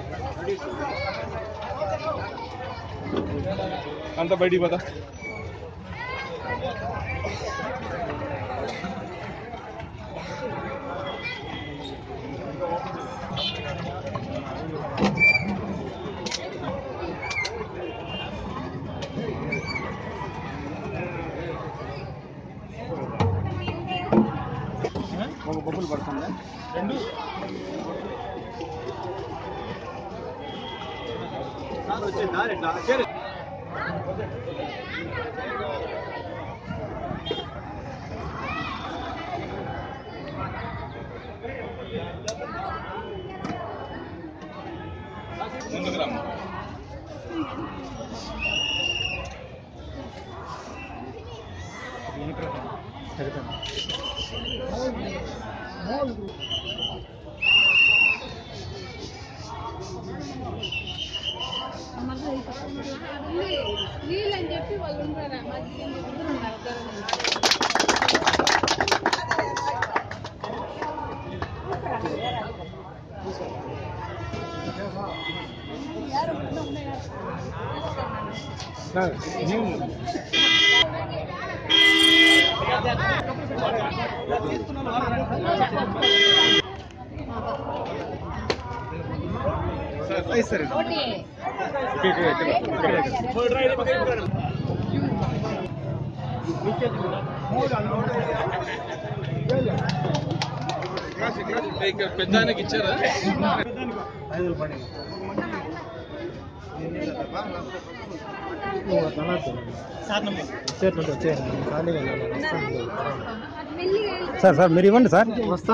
అంత బయటికి పద ఒక బొబ్బులు పడుతుందా ముందుకు రమ్మ వీళ్ళని చెప్పి వాళ్ళు ఉంటారా మరి ఇద్దరు ఉన్నారు సరే ఒకటి పెద్ద ఆయనకి ఇచ్చారా మెల్లిగా సార్ సార్ మీరు ఇవ్వండి సార్ వస్తా